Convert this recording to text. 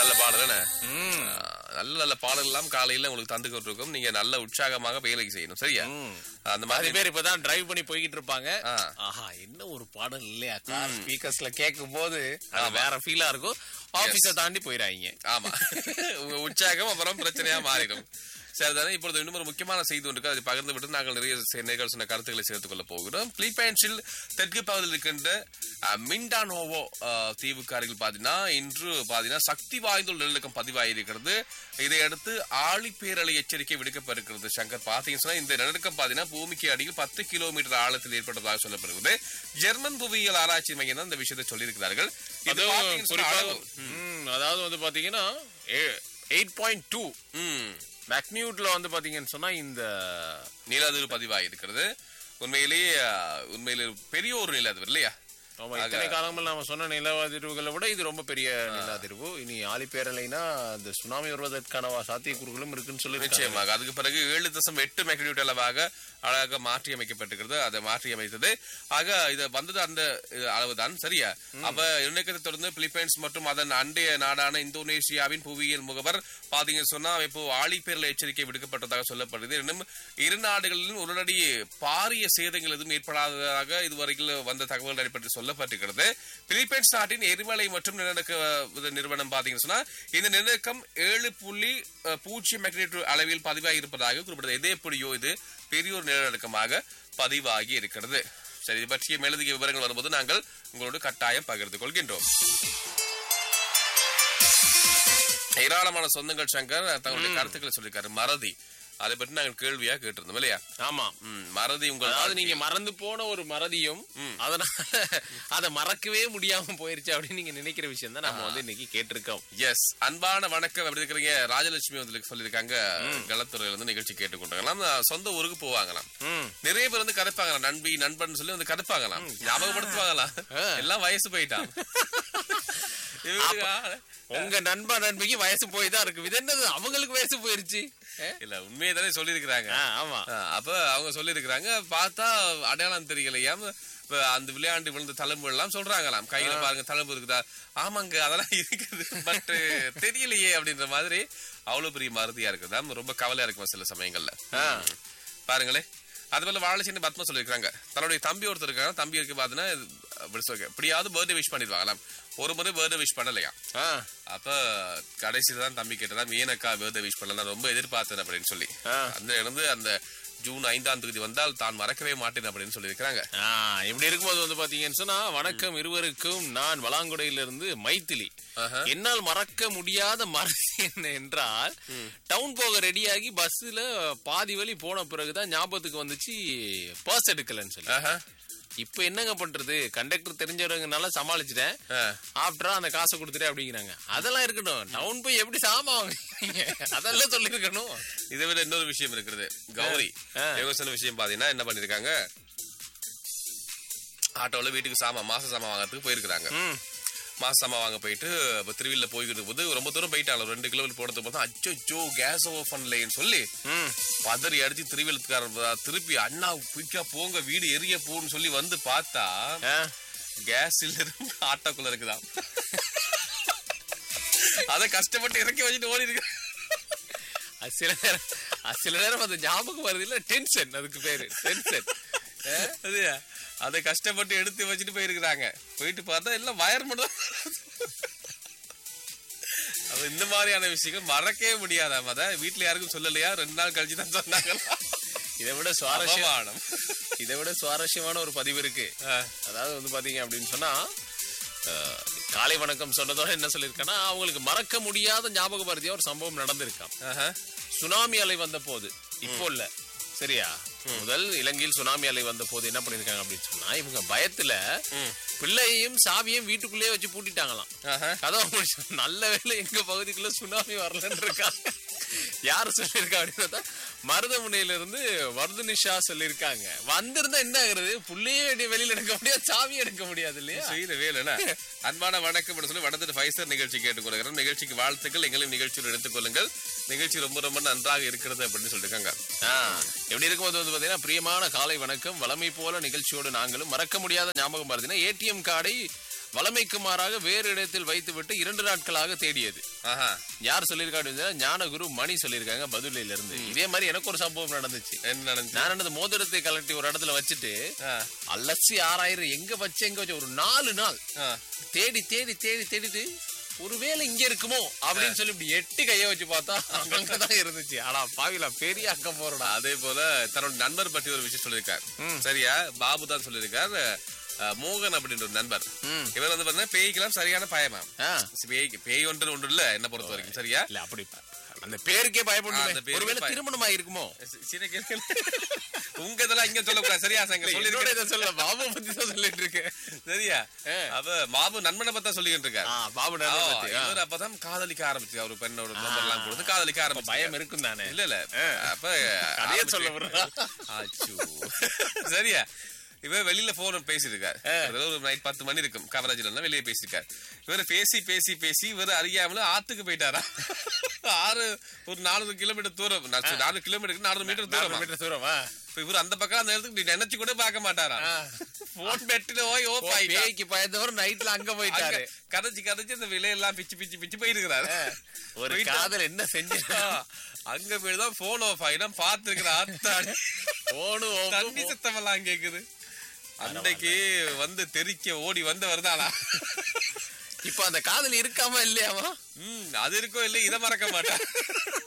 நல்ல பாடல் என்ன ம். நல்ல நல்ல பாடல் எல்லாம் காலையில உங்களுக்கு தந்துக்கிட்டு இருக்கும் நீங்க நல்ல உற்சாகமாக வேலை செய்யணும் சரியா ம். அந்த பாதி மாதிரி பேர் இப்பதான் டிரைவ் பண்ணி போய்கிட்டு இருப்பாங்க ஆ. ஆஹா என்ன ஒரு பாடல் இல்லையா கார் ஸ்பீக்கர்ஸ்ல கேட்கும் போது அது வேற ஃபீலா இருக்கும் ஆபீஸ தாண்டி போயிடாங்க ஆமா உங்க உற்சாகம் அப்புறம் பிரச்சனையா மாறிடும் சரிதானே இப்பொழுது இன்னும் ஒரு முக்கியமான செய்தி ஒன்று இருக்கு அதை பகிர்ந்து விட்டு நாங்கள் நிறைய செ- நேர்கள் சொன்ன கருத்துக்களை சேர்த்துக் கொள்ள போகிறோம் பிலிப்பைன்ஸில் தெற்கு பகுதியில் இருக்கின்ற அஹ், மிண்டானோவோ அஹ், தீவுக்கு அருகில் பாத்தீங்கன்னா இன்று பாத்தீங்கன்னா சக்தி வாய்ந்த ஒரு நிலநடுக்கம் பதிவாகியிருக்கிறது இதையடுத்து ஆழிப்பேரலை எச்சரிக்கை விடுக்கப்பட்டிருக்கிறது சங்கர் பாத்தீங்கன்னா சொன்னா இந்த நிலநடுக்கம் பாத்தீங்கன்னா பூமிக்கு அடியில் பத்து கிலோமீட்டர் ஆழத்தில் ஏற்பட்டதாக சொல்லப்படுகிறது ஜெர்மன் புவியியல் ஆராய்ச்சி மையம் தான் இந்த விஷயத்தை சொல்லியிருக்கிறார்கள் இது அதுவும் பாத்தீங்கன்னா சொன்னா குறிப்பாக அளவு- ம், அதாவது வந்து பாத்தீங்கன்னா எயிட் பாயிண்ட் டூ ம் மேக்னியூட்ல வந்து பாத்தீங்கன்னு சொன்னா இந்த நிலதிர்வு பதிவாகியிருக்கிறது உண்மையிலேயே அஹ், உண்மையிலே பெரிய ஒரு நிலதிர்வு இல்லையா ஆமா, இத்தனை காலங்கள் நாம சொன்ன நிலவதிர்வுகளை விட இது ரொம்ப பெரிய நிலதிர்வு இனி ஆழிப்பேரலைனா இந்த சுனாமி வருவதற்கான சாத்தியக்கூறுகளும் இருக்குன்னு சொல்லி நிச்சயமாக அதுக்கு பிறகு ஏழு தசம் எட்டு மெக்னியூட் அளவாக அழகாக மாற்றி அமைக்கப்பட்டிருக்கிறது அதை மாற்றி அமைத்தது ஆக இது வந்தது அந்த அஹ், அளவுதான் சரியா அப்ப இணைக்கத்தை தொடர்ந்து பிலிப்பைன்ஸ் மற்றும் அதன் அண்டைய நாடான இந்தோனேசியாவின் புவியியல் முகவர் பாத்தீங்க சொன்னா இப்போ ஆழிப்பேரலை எச்சரிக்கை விடுக்கப்பட்டதாக சொல்லப்படுது இன்னும் இரு நாடுகளிலும் உடனடி பாரிய சேதங்கள் எதுவும் ஏற்படாததாக இதுவரையில் வந்த தகவல் அடிப்படையில் சொல்லப்பட்டிருக்கிறது பிலிப்பைன்ஸ் நாட்டின் எரிமலை மற்றும் நிலநடுக்க அஹ், நிறுவனம் பாத்தீங்கன்னு சொன்னா இந்த நிலநடுக்கம் ஏழு புள்ளி அஹ், பூஜ்ஜியம் மேக்னிடியூட் அளவில் பதிவாகி இருப்பதாக குறிப்பிட்டது இதே எப்படியோ இது பெரிய ஒரு நிலநடுக்கமாக பதிவாகி இருக்கிறது சரி இது பற்றிய மேலதிக விவரங்கள் வரும்போது நாங்கள் உங்களோடு கட்டாயம் பகிர்ந்து கொள்கின்றோம் ஏராளமான சொந்தங்கள் சங்கர் தங்களுடைய கருத்துக்களை சொல்லியிருக்காரு மறதி அதை பற்றி நாங்கள் கேள்வியா கேட்டிருந்தோம் இல்லையா ஆமா ம், மறதி உங்கள் அதாவது நீங்க மறந்து போன ஒரு மறதியும் அதனால அதை மறக்கவே முடியாம போயிருச்சு அப்படின்னு நீங்க நினைக்கிற விஷயம் தான் நம்ம வந்து இன்னைக்கு கேட்டிருக்கோம் எஸ் அன்பான வணக்கம் எப்படி இருக்கிறீங்க ராஜலட்சுமி வந்து சொல்லியிருக்காங்க களத்துறையில இருந்து நிகழ்ச்சி கேட்டுக்கொண்டாங்களாம் சொந்த ஊருக்கு போவாங்களாம் ம். நிறைய பேர் வந்து கதைப்பாங்களாம் நண்பி நண்பன் சொல்லி வந்து கதைப்பாங்களாம் ஞாபகப்படுத்துவாங்களாம் எல்லாம் வயசு போயிட்டான் இவருக்கு ஆ- உங்க நண்பன் நண்பிக்கு வயசு போய் தான் இருக்கு இது என்னது அவங்களுக்கு வயசு போயிருச்சு ஏ? இல்ல உண்மையை தானே சொல்லியிருக்கிறாங்க ஆ, ஆமா ஆ, அப்ப அவங்க சொல்லியிருக்கிறாங்க பார்த்தா அடையாளம் தெரியலையாம் இப்ப அந்த விளையாண்டு விழுந்த தழும்பு எல்லாம் சொல்றாங்களாம் கையில பாருங்க தழும்பு இருக்குதா ஆமாங்க அதெல்லாம் இருக்குது பட் தெரியலையே அப்படின்ற மாதிரி அவ்வளவு பெரிய மருதியா இருக்குதாம் ரொம்ப கவலையா இருக்கும் சில சமயங்கள்ல ம். பாருங்களே அது போல வாழைச்சின்னு பத்மா சொல்லியிருக்காங்க தன்னுடைய தம்பி ஒருத்தர் இருக்காங்க தம்பி இருக்கு பாத்தீங்கன்னா இப்படி சொல்ல எப்படியாவது பர்த்டே விஷ் பண்ணிடுவாங்களாம் ஒரு முறை பர்த்டே விஷ் பண்ணலையா ஆ, அப்ப கடைசியில தான் தம்பி கேட்டதா மீனக்கா பர்த்டே விஷ் பண்ணலாம் ரொம்ப எதிர்பார்த்தேன் அப்படின்னு சொல்லி ஆ. அந்த இருந்து அந்த ஜூன் ஐந்தாம் தேதி வந்தால் தான் மறக்கவே மாட்டேன் அப்படின்னு சொல்லியிருக்கிறாங்க ஆ, இப்படி இருக்கும்போது வந்து பாத்தீங்கன்னு சொன்னா வணக்கம் இருவருக்கும் நான் வளாங்குடையிலிருந்து மைத்திலி ஆஹா. என்னால் மறக்க முடியாத மறதி என்ன என்றால் டவுன் போக ரெடியாகி பஸ்ல பாதி வழி போன பிறகுதான் ஞாபகத்துக்கு வந்துச்சு பர்ஸ் எடுக்கலன்னு சொல்லி ஆஹா. இப்ப என்னங்க பண்றது கண்டக்டர் தெரிஞ்சவங்கனால சமாளிச்சிட்டேன் ஆ. ஆஃப்டரா அந்த காசை கொடுத்துட்டேன் அப்படிங்கிறாங்க அதெல்லாம் இருக்கட்டும் டவுன் போய் எப்படி சாமா வாங்குறீங்க அதெல்லாம் சொல்லிருக்கணும் இதை விட இன்னொரு விஷயம் இருக்கிறது கௌரி ஆ. இவங்க சொன்ன விஷயம் பாத்தீங்கன்னா என்ன பண்ணிருக்காங்க ஆட்டோல வீட்டுக்கு சாமான் மாச சாமான் வாங்கறதுக்கு போயிருக்காங்க ம். மாச சாமான் வாங்க போயிட்டு இப்ப திருவில்ல போய்கிட்டு போது ரொம்ப தூரம் போயிட்டாங்க ஒரு ரெண்டு கிலோமீட்டர் போனது பார்த்தா அச்சோ கேஸ் ஓவர் பண்ணலைன்னு சொல்லி ம். பதறி அடிச்சு திருவிழத்துக்காரர் திருப்பி அண்ணா குயிக்கா போங்க வீடு எரிய போன்னு சொல்லி வந்து பார்த்தா ஆ. கேஸ் இருந்து ஆட்டோக்குள்ள இருக்குதாம் அத கஷ்டப்பட்டு இறக்கி வச்சுட்டு ஓடி இருக்கு அது சில நேரம் அது சில நேரம் அந்த ஞாபகம் வருது இல்ல டென்ஷன் அதுக்கு பேரு டென்ஷன் அது அதை கஷ்டப்பட்டு எடுத்து வச்சுட்டு போயிருக்கிறாங்க போயிட்டு பார்த்தா எல்லாம் வயர் மட்டும் அது இந்த மாதிரியான விஷயங்கள் மறக்கவே முடியாதாம் அத வீட்டுல யாருக்கும் சொல்லலையா ரெண்டு நாள் கழிச்சு தான் சொன்னாங்க இதை விட சுவாரஸ்யம் அவமானம் இதை விட சுவாரஸ்யமான ஒரு பதிவு இருக்கு ஆ. அதாவது வந்து பாத்தீங்க அப்படின்னு சொன்னா அஹ், காலை வணக்கம் சொன்னதோட என்ன சொல்லியிருக்கேன்னா அவங்களுக்கு மறக்க முடியாத ஞாபக மருதியா ஒரு சம்பவம் நடந்திருக்காம் ஆஹா. சுனாமி அலை வந்த போது இப்போ இல்ல சரியா முதல் இலங்கையில் சுனாமி அலை வந்த போது என்ன பண்ணிருக்காங்க அப்படின்னு சொன்னா இவங்க பயத்துல ம். பிள்ளையையும் சாவியும் வீட்டுக்குள்ளேயே வச்சு பூட்டிட்டாங்களாம் ஆஹா. கதவை முடிச்சு நல்ல வேளை எங்க பகுதிக்குள்ள சுனாமி வரலன்னு இருக்காங்க யார் சொல்லியிருக்கா அப்படின்னா மருதமுனையில இருந்து வர்துனிஷா சொல்லியிருக்காங்க வந்திருந்தா என்ன ஆகுறது புள்ளையே வெளிய- வெளியில எடுக்க முடியாது சாவி எடுக்க முடியாது இல்லையா செய்யற வேலைனா அன்பான வணக்கம் என்று சொல்லி வடந்து ஃபைசர் நிகழ்ச்சி கேட்டுக்கொள்கிறோம் நிகழ்ச்சிக்கு வாழ்த்துக்கள் எங்களையும் நிகழ்ச்சியில் எடுத்துக்கொள்ளுங்கள் நிகழ்ச்சி ரொம்ப ரொம்ப நன்றாக இருக்கிறது அப்படின்னு சொல்லியிருக்காங்க ஆ, எப்படி இருக்கும்போது வந்து பாத்தீங்கன்னா பிரியமான காலை வணக்கம் வளமை போல நிகழ்ச்சியோடு நாங்களும் மறக்க முடியாத ஞாபகம் வருதுன்னா ஏடிஎம் கார்டை வளமைக்கு மாறாக வேறு இடத்தில் வைத்துவிட்டு இரண்டு நாட்களாக தேடியது ஆஹா யார் சொல்லியிருக்கா அப்படின்னு சொன்னா, ஞானகுரு மணி சொல்லியிருக்காங்க பதிலையில இருந்து இதே மாதிரி எனக்கு ஒரு சம்பவம் நடந்துச்சு என்ன நடந்துச்சு நான் என்னது மோதிரத்தை கலட்டி ஒரு இடத்துல வச்சுட்டு ஆ, அலசி ஆறாயிரம் எங்க வச்சு எங்க வச்சு ஒரு நாலு நாள் ஆ. தேடி தேடி தேடி தேடிட்டு ஒருவேளை இங்க இருக்குமோ அப்படின்னு சொல்லி இப்படி எட்டி கைய வச்சு பார்த்தா அங்கதான் இருந்துச்சு ஆனா பாவில பெரிய அக்கம் போறடா அதே போல தன்னோட நண்பர் பற்றி ஒரு விஷயம் சொல்லியிருக்கார் சரியா பாபு தான் சொல்லியிருக்கார் அஹ், மோகன் அப்படின்ற ஒரு நண்பர் ம். இவர் வந்து பாத்தீங்கன்னா பேய்க்கெல்லாம் சரியான பயமா ஆ. பேய் பேய் ஒன்று ஒன்று இல்ல என்ன பொறுத்த வரைக்கும் சரியா இல்ல அப்படி ப- அந்த பேருக்கே ஆ, அந்த பயப்படுமே பேருக்கே ஒருவேளை பய- திருமணம் ஆயிருக்குமோ சி- சின்ன கேள்வி. உங்க இதெல்லாம் இங்க சொல்லக்கூடாது சரியா சங்க என்னோட சொல்லிருக்கேன் இதை சொல்ல பாபு பத்தி தான் சொல்லிட்டு இருக்கேன் சரியா ஆ. அப்ப பாபு நண்பனை பத்தா சொல்லிட்டு இருக்காரு ஆ, பாபு ஆ, நண்பர் பத்தி, ஆ. இவர் அப்பதான் காதலிக்க ஆரம்பிச்சு அவர் பெண்ணோட நம்பர் எல்லாம் கொடுத்து காதலிக்க அப்ப ஆரம்பிச்சு பயம் இருக்கும் தானே இல்ல இல்ல அப்ப கதையே ஆரம்பிச்சு- சொல்ல விடுறா. ஆச்சு. சரியா இவர் வெளியில போன் பேசியிருக்காரு அதாவது ஒரு நைட் பத்து மணி இருக்கும் கவரேஜ்ல வெளியே பேசியிருக்காரு இவர் பேசி பேசி பேசி இவர் அறியாமல ஆத்துக்கு போயிட்டாரா ஆறு ஒரு நானூறு கிலோமீட்டர் தூரம் நான் நானூறு கிலோமீட்டருக்கு நானூறு மீட்டர் நாலு தூரம் மீட்டர் தூரமா இப்ப இவர் அந்த பக்கம் அந்த இடத்துக்கு இப்படி நினைச்சு கூட பார்க்க மாட்டாரா போன் பெட்டில போய் ஓப் ஆயிட்டா பேய்க்கு பயந்தவர் நைட்ல அங்க போயிட்டாரு அங்க கதைச்சு கதைச்சு இந்த விலையெல்லாம் பிச்சு பிச்சு பிச்சு போயிருக்கிறாரு ஒரு போயிட்டா- காதல் என்ன செஞ்சு ஆ, அங்க போய்தான் போன் ஆஃப் ஆயிடும் பாத்துருக்கிற ஆத்தாடி போனு தண்ணி சத்தமெல்லாம் கேக்குது அன்னைக்கு வந்து தெறிக்க ஓடி வந்து வருதாளா இப்ப அந்த காதல் இருக்காம இல்லையாமா ம் அது இருக்கோ இல்ல இத மறக்க மாட்டேன்